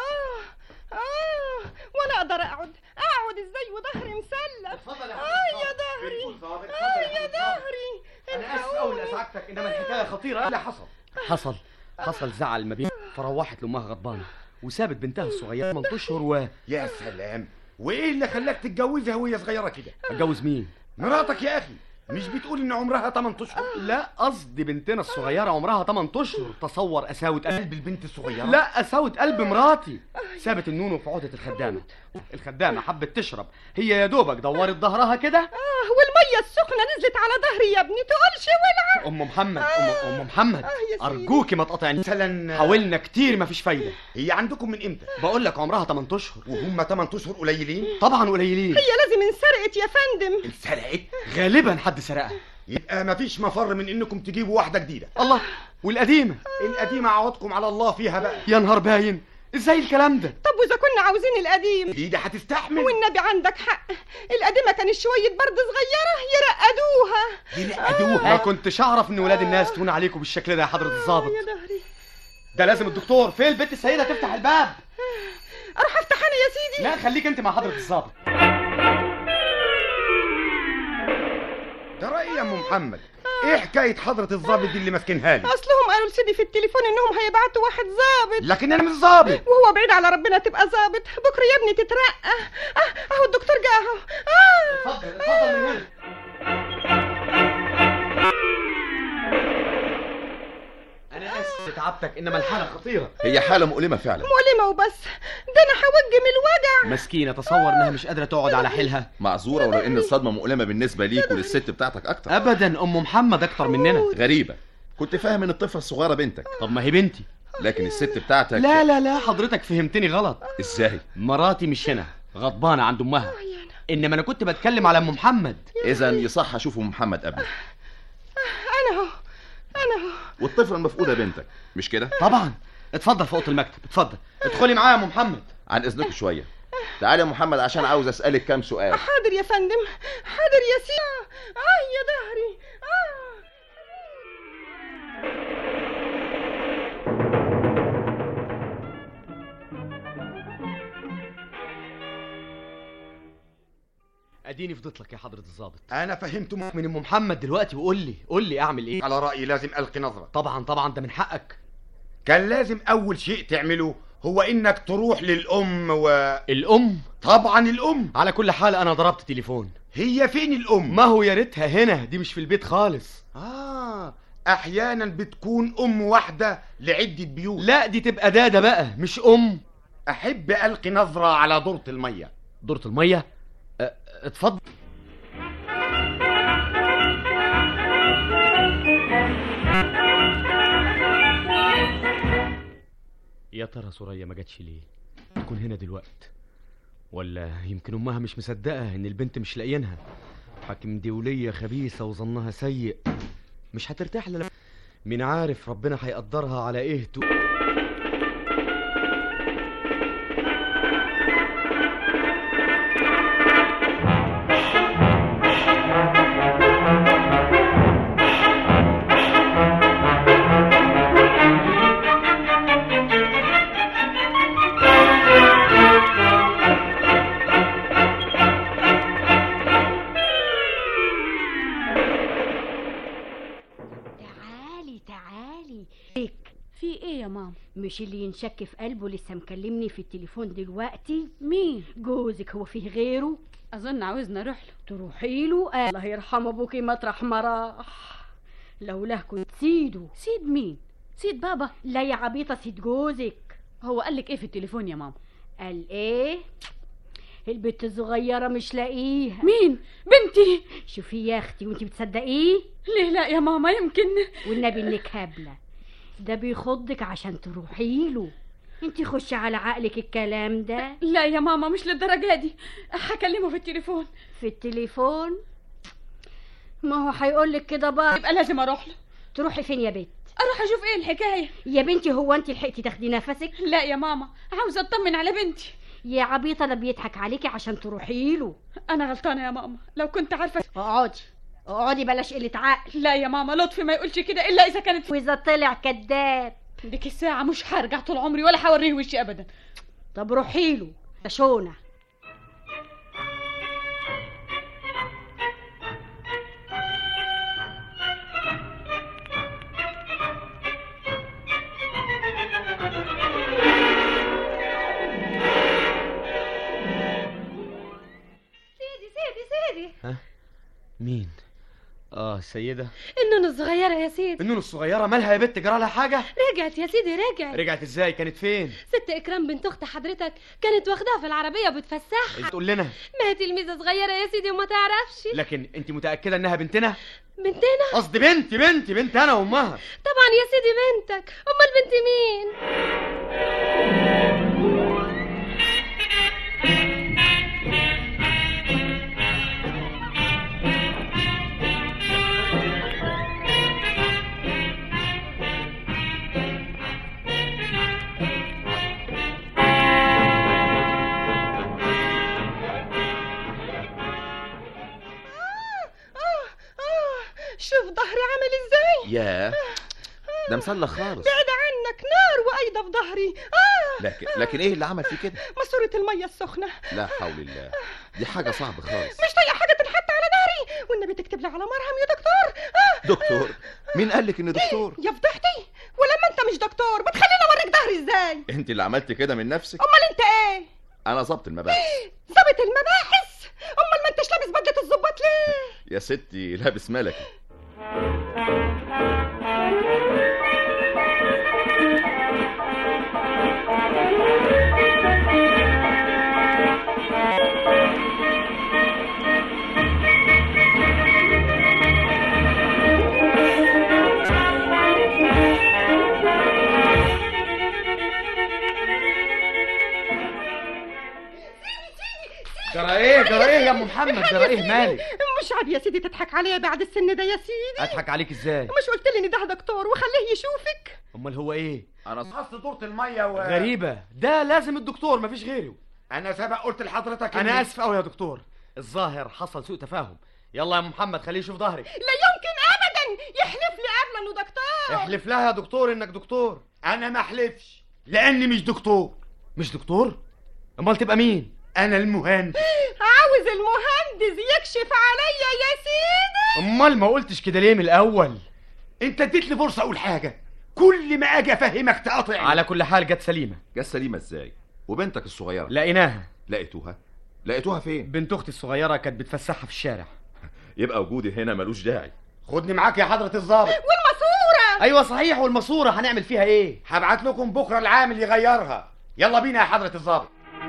اه ولا اقدر اقعد اقعد ازاي وظهري مسلف اه يا ظهري اه يا ظهري
انا اسف قوي لازعجتك انما الحكايه خطيره ايه اللي حصل حصل حصل زعل ما بين فروحت لامها غضبانه وسابت بنتها الصغيره 8 اشهر و
يا سلام وايه اللي خلاك تتجوزها وهي صغيره كده
اتجوز مين
مراتك يا اخي مش بتقول ان عمرها 8 اشهر
لا قصدي بنتنا الصغيره عمرها 8 اشهر تصور قساوه قلب
البنت الصغيره
لا قساوه قلب مراتي سابت النونو في عقده الخدامه الخدامه حبت تشرب هي يا دوبك دورت ظهرها كده
اه والميه السخنه نزلت على ظهري يا ابني تقولش ولع
ام محمد ام ام محمد
آه يا سيدي.
ارجوكي ما تقاطعني
مثلا
حاولنا كتير مفيش فايده
هي عندكم من امتى
بقول لك عمرها 8 اشهر
وهم 8 اشهر قليلين
طبعا قليلين
هي لازم انسرقت يا فندم
انسرقت
غالبا حد سرقها
يبقى مفيش مفر من انكم تجيبوا واحده جديده
الله والقديمه
القديمه عوضكم على الله فيها بقى
يا نهار باين ازاي الكلام ده
طب واذا كنا عاوزين القديم
دي ده هتستحمل
والنبي عندك حق القديمه كانت شويه برد صغيره يرقدوها
يرقدوها
ما كنتش اعرف ان ولاد الناس تهون عليكم بالشكل ده يا حضره الظابط
يا ظهري
ده لازم الدكتور فين البت السيده تفتح الباب
اروح افتح انا يا سيدي
لا خليك انت مع حضره الظابط
ده رايي يا ام محمد ايه حكايه حضره الظابط دي اللي ماسكينها لي
اصلهم قالوا لسيدي في التليفون انهم هيبعتوا واحد ظابط
لكن انا مش ظابط
وهو بعيد على ربنا تبقى ظابط بكره يا ابني تترقى اه اهو الدكتور جه اهو اه
اتفضل اتفضل من هنا انا اسف تعبتك انما الحاله خطيره
هي حالة مؤلمة فعلا
مؤلمة وبس ده انا هوج من الوجع
مسكينه تصور انها مش قادره تقعد على حيلها
معذورة ولو ان الصدمة مؤلمة بالنسبة ليك وللست بتاعتك اكتر
ابدا ام محمد اكتر مننا
غريبة كنت فاهم ان الطفلة الصغيرة بنتك
طب ما هي بنتي
لكن الست بتاعتك
لا لا لا حضرتك فهمتني غلط
ازاي
مراتي مش هنا غضبانه عند امها انما انا كنت بتكلم على ام محمد
اذا يصح اشوف ام محمد قبلي
انا اهو انا اهو
والطفلة المفقودة بنتك مش كده
طبعا اتفضل في اوضه المكتب اتفضل ادخلي معايا يا ام محمد
عن اذنك شوية تعالى يا محمد عشان عاوز اسألك كام سؤال
حاضر يا فندم حاضر يا سيدي اه يا ظهري اه
اديني فضيت لك يا حضره الضابط
انا فهمت م...
من ام محمد دلوقتي وقول لي قول لي اعمل ايه
على رايي لازم القي نظره
طبعا طبعا ده من حقك
كان لازم اول شيء تعمله هو انك تروح للام و
الام
طبعا الام
على كل حال انا ضربت تليفون
هي فين الام
ما هو يا ريتها هنا دي مش في البيت خالص
اه احيانا بتكون ام واحده لعده بيوت
لا دي تبقى داده بقى مش ام
احب القي نظره على دورة الميه
دورة الميه أه، اتفضل يا ترى سوريا ما جاتش ليه تكون هنا دلوقت ولا يمكن امها مش مصدقه ان البنت مش لاقيينها حاكم دوليه خبيثه وظنها سيء مش هترتاح لما مين عارف ربنا هيقدرها على ايه تو...
تعالي تعالي
في ايه يا ماما
مش اللي ينشك في قلبه لسه مكلمني في التليفون دلوقتي
مين
جوزك هو فيه غيره
اظن عاوزنا اروح له
تروحي له آه. الله يرحم ابوكي مطرح ما راح لولاه كنت سيده
سيد مين سيد بابا
لا يا عبيطه سيد جوزك
هو قال لك ايه في التليفون يا ماما
قال ايه البت الصغيره مش لاقيها
مين بنتي
شوفي يا اختي وانت بتصدقيه
ليه لا يا ماما يمكن
والنبي انك هبله ده بيخضك عشان تروحي له انت خش على عقلك الكلام ده
لا يا ماما مش للدرجه دي هكلمه في التليفون
في التليفون ما هو هيقول لك كده بقى
يبقى لازم اروح له
تروحي فين يا بنت
اروح اشوف ايه الحكايه
يا بنتي هو انت لحقتي تاخدي نفسك
لا يا ماما عاوزه اطمن على بنتي
يا عبيطه ده بيضحك عليكي عشان تروحي له
انا غلطانه يا ماما لو كنت عارفه
اقعدي اقعدي بلاش قله عقل
لا يا ماما لطفي ما يقولش كده الا اذا كانت
واذا طلع كذاب
ديك الساعه مش هرجع طول عمري ولا هوريه وشي ابدا
طب روحي له يا شونه
سيدي سيدي سيدي
ها مين اه السيده
النون الصغيرة يا سيدي
النون الصغيره مالها يا بنت جرى لها حاجه
رجعت يا سيدي رجعت
رجعت ازاي كانت فين
ست إكرام بنت أخت حضرتك كانت واخداها في العربية بتفسحها
تقول لنا
ما هي تلميذة صغيرة يا سيدي وما تعرفش
لكن انت متاكده انها بنتنا
بنتنا
قصدي بنتي بنتي بنت انا وامها
طبعا يا سيدي بنتك أمال بنت مين
اه اه شوف ظهري عامل ازاي
ياه ده مسلخ خالص
بعد عنك نار وايضا في ظهري اه
لكن لكن ايه اللي عمل فيه كده
ماسورة المية السخنة
لا حول الله دي حاجة صعبة خالص
مش طايقة حاجة تنحط على ظهري والنبي تكتب لي على مرهم يا دكتور اه
دكتور مين قال لك ان دكتور
يا فضحتي ولما انت مش دكتور بتخليني اوريك ظهري ازاي
انت اللي عملت كده من نفسك
امال انت ايه
انا ظبط المباحث
ظابط المباحث امال ما انتش لابس بدلة الظباط ليه
يا ستي لابس ملكي
جرى ايه جرى ايه يا ام محمد جرى ايه مالك
مش عيب يا سيدي تضحك عليا بعد السن ده يا سيدي
اضحك عليك ازاي
مش قلت لي ان ده دكتور وخليه يشوفك
امال هو ايه
انا صحصت دورة المية و...
غريبه ده لازم الدكتور مفيش غيره
انا سبق قلت لحضرتك
انا
إني-
اسف قوي يا دكتور الظاهر حصل سوء تفاهم يلا يا ام محمد خليه يشوف ظهرك
لا يمكن ابدا يحلف لي قبل انه دكتور
احلف لها يا دكتور انك دكتور
انا ما احلفش لاني مش دكتور
مش دكتور امال تبقى مين
انا المهندس
عاوز المهندس يكشف عليا يا سيدي
امال ما قلتش كده ليه من الاول
انت اديت لي فرصه اقول حاجه كل ما اجي افهمك تقاطعني
على كل حال جت سليمه
جت سليمه ازاي وبنتك الصغيره
لقيناها
لقيتوها لقيتوها فين
بنت اختي الصغيره كانت بتفسحها في الشارع
يبقى وجودي هنا ملوش داعي
خدني معاك يا حضرة الضابط
والماسورة
ايوه صحيح والماسوره هنعمل فيها ايه
هبعت لكم بكره العامل يغيرها يلا بينا يا حضرة الضابط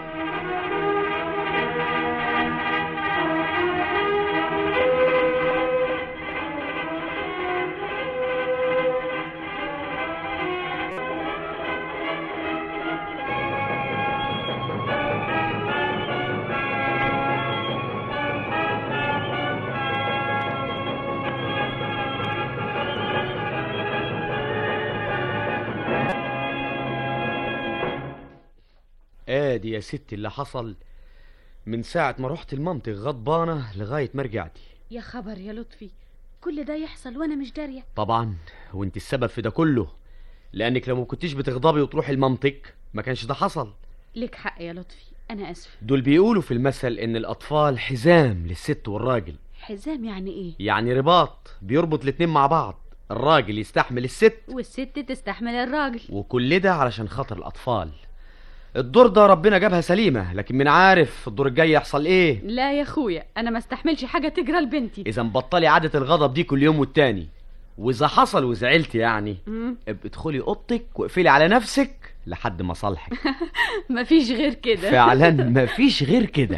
ادي يا ستي اللي حصل من ساعة ما رحت المنطق غضبانة لغاية ما رجعتي
يا خبر يا لطفي كل ده يحصل وانا مش داريه
طبعا وانت السبب في ده كله لانك لو ما كنتيش بتغضبي وتروحي المنطق ما كانش ده حصل
لك حق يا لطفي انا اسفه
دول بيقولوا في المثل ان الاطفال حزام للست والراجل
حزام يعني ايه
يعني رباط بيربط الاتنين مع بعض الراجل يستحمل الست
والست تستحمل الراجل
وكل ده علشان خاطر الاطفال الدور ده ربنا جابها سليمة لكن من عارف الدور الجاي يحصل ايه
لا يا اخويا انا ما استحملش حاجه تجرى لبنتي
اذا بطلي عادة الغضب دي كل يوم والتاني واذا حصل وزعلت يعني
مم.
ابقي ادخلي اوضتك واقفلي على نفسك لحد ما صالحك
مفيش غير كده
فعلا مفيش غير كده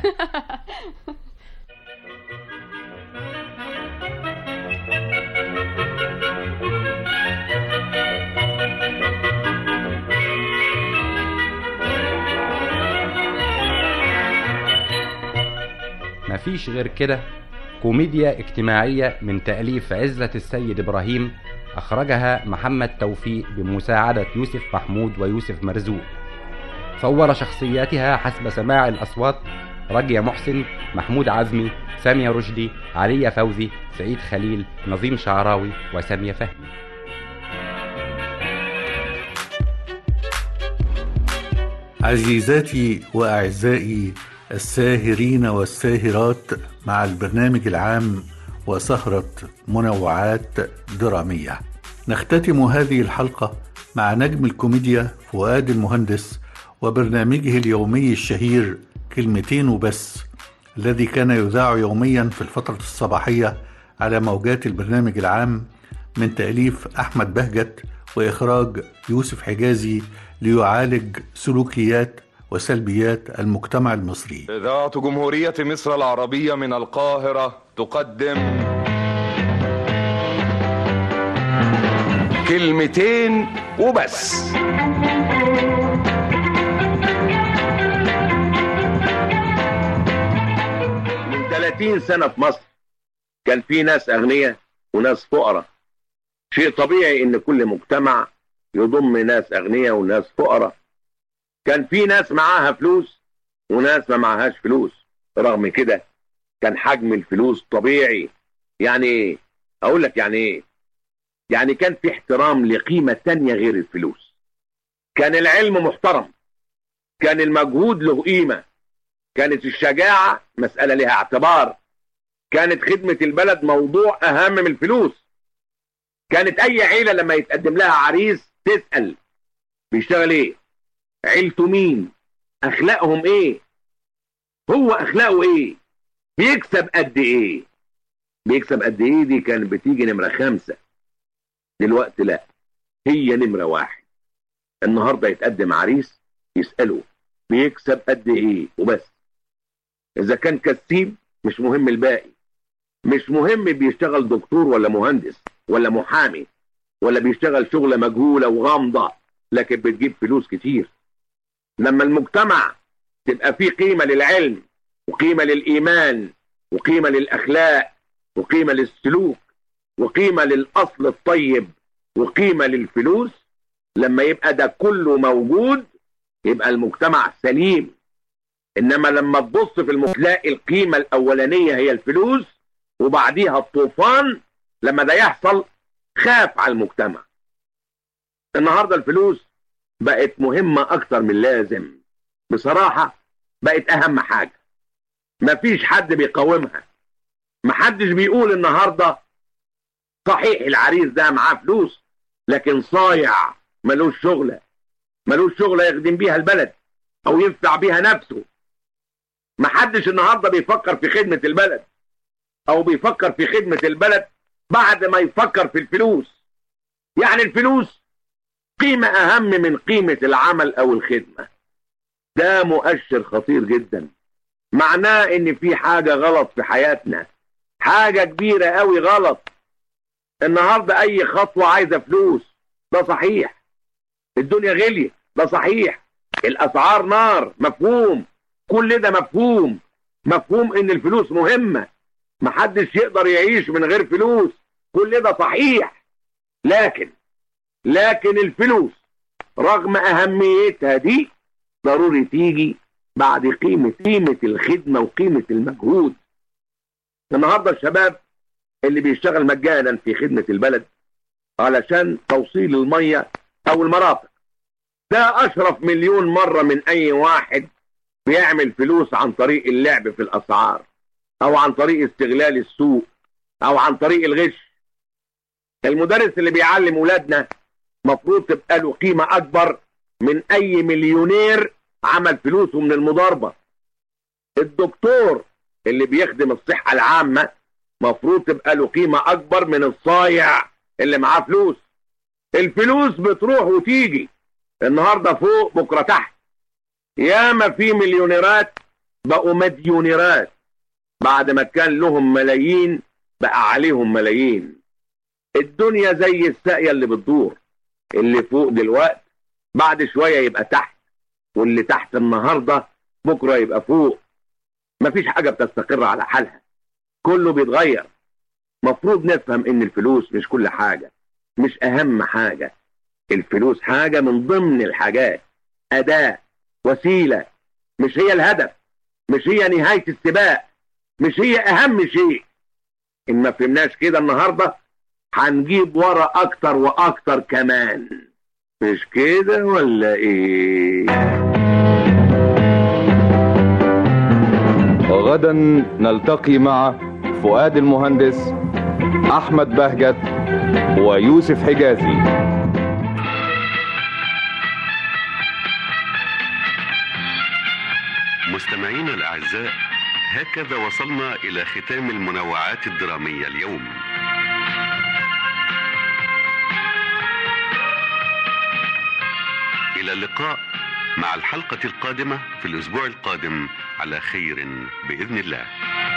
مفيش غير كده كوميديا اجتماعية من تأليف عزة السيد إبراهيم أخرجها محمد توفيق بمساعدة يوسف محمود ويوسف مرزوق صور شخصياتها حسب سماع الأصوات رجية محسن محمود عزمي سامية رشدي علية فوزي سعيد خليل نظيم شعراوي وسامية فهمي
عزيزاتي واعزائي الساهرين والساهرات مع البرنامج العام وسهره منوعات دراميه نختتم هذه الحلقه مع نجم الكوميديا فؤاد المهندس وبرنامجه اليومي الشهير كلمتين وبس الذي كان يذاع يوميا في الفتره الصباحيه على موجات البرنامج العام من تاليف احمد بهجت واخراج يوسف حجازي ليعالج سلوكيات وسلبيات المجتمع المصري
إذاعة جمهورية مصر العربية من القاهرة تقدم كلمتين وبس
من 30 سنة في مصر كان في ناس أغنياء وناس فقراء شيء طبيعي إن كل مجتمع يضم ناس أغنياء وناس فقراء كان في ناس معاها فلوس وناس ما معاهاش فلوس رغم كده كان حجم الفلوس طبيعي يعني ايه اقول لك يعني ايه يعني كان في احترام لقيمة تانية غير الفلوس كان العلم محترم كان المجهود له قيمة كانت الشجاعة مسألة لها اعتبار كانت خدمة البلد موضوع أهم من الفلوس كانت أي عيلة لما يتقدم لها عريس تسأل بيشتغل إيه عيلته مين أخلاقهم إيه هو أخلاقه إيه بيكسب قد إيه بيكسب قد إيه دي كانت بتيجي نمرة خمسة دلوقتي لا هي نمرة واحد النهاردة يتقدم عريس يسأله بيكسب قد إيه وبس إذا كان كسيب مش مهم الباقي مش مهم بيشتغل دكتور ولا مهندس ولا محامي ولا بيشتغل شغلة مجهولة وغامضة لكن بتجيب فلوس كتير لما المجتمع تبقى فيه قيمة للعلم وقيمة للإيمان وقيمة للأخلاق وقيمة للسلوك وقيمة للأصل الطيب وقيمة للفلوس لما يبقى ده كله موجود يبقى المجتمع سليم إنما لما تبص في المجتمع تلاقي القيمة الأولانية هي الفلوس وبعديها الطوفان لما ده يحصل خاف على المجتمع النهاردة الفلوس بقت مهمة أكتر من لازم بصراحة بقت أهم حاجة مفيش حد بيقاومها محدش بيقول النهاردة صحيح العريس ده معاه فلوس لكن صايع ملوش شغلة ملوش شغلة يخدم بيها البلد أو ينفع بيها نفسه محدش النهاردة بيفكر في خدمة البلد أو بيفكر في خدمة البلد بعد ما يفكر في الفلوس يعني الفلوس قيمة أهم من قيمة العمل أو الخدمة ده مؤشر خطير جدا معناه إن في حاجة غلط في حياتنا حاجة كبيرة قوي غلط النهاردة أي خطوة عايزة فلوس ده صحيح الدنيا غلية ده صحيح الأسعار نار مفهوم كل ده مفهوم مفهوم إن الفلوس مهمة محدش يقدر يعيش من غير فلوس كل ده صحيح لكن لكن الفلوس رغم أهميتها دي ضروري تيجي بعد قيمة قيمة الخدمة وقيمة المجهود النهاردة الشباب اللي بيشتغل مجانا في خدمة البلد علشان توصيل المية أو المرافق ده أشرف مليون مرة من أي واحد بيعمل فلوس عن طريق اللعب في الأسعار أو عن طريق استغلال السوق أو عن طريق الغش المدرس اللي بيعلم ولادنا مفروض تبقى له قيمة أكبر من أي مليونير عمل فلوسه من المضاربة الدكتور اللي بيخدم الصحة العامة مفروض تبقى له قيمة أكبر من الصايع اللي معاه فلوس الفلوس بتروح وتيجي النهاردة فوق بكرة تحت ياما في مليونيرات بقوا مديونيرات بعد ما كان لهم ملايين بقى عليهم ملايين الدنيا زي الساقية اللي بتدور اللي فوق دلوقت بعد شوية يبقى تحت واللي تحت النهاردة بكرة يبقى فوق مفيش حاجة بتستقر على حالها كله بيتغير مفروض نفهم ان الفلوس مش كل حاجة مش اهم حاجة الفلوس حاجة من ضمن الحاجات اداة وسيلة مش هي الهدف مش هي نهاية السباق مش هي اهم شيء ان ما فهمناش كده النهاردة هنجيب ورا اكتر واكتر كمان مش كده ولا ايه
غدا نلتقي مع فؤاد المهندس احمد بهجت ويوسف حجازي
مستمعينا الأعزاء هكذا وصلنا إلى ختام المنوعات الدرامية اليوم إلى اللقاء مع الحلقة القادمة في الأسبوع القادم على خير بإذن الله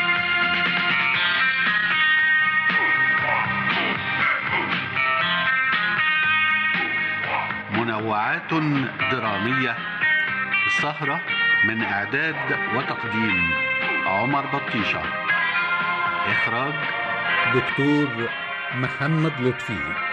منوعات درامية سهرة من إعداد وتقديم عمر بطيشة إخراج
دكتور محمد لطفي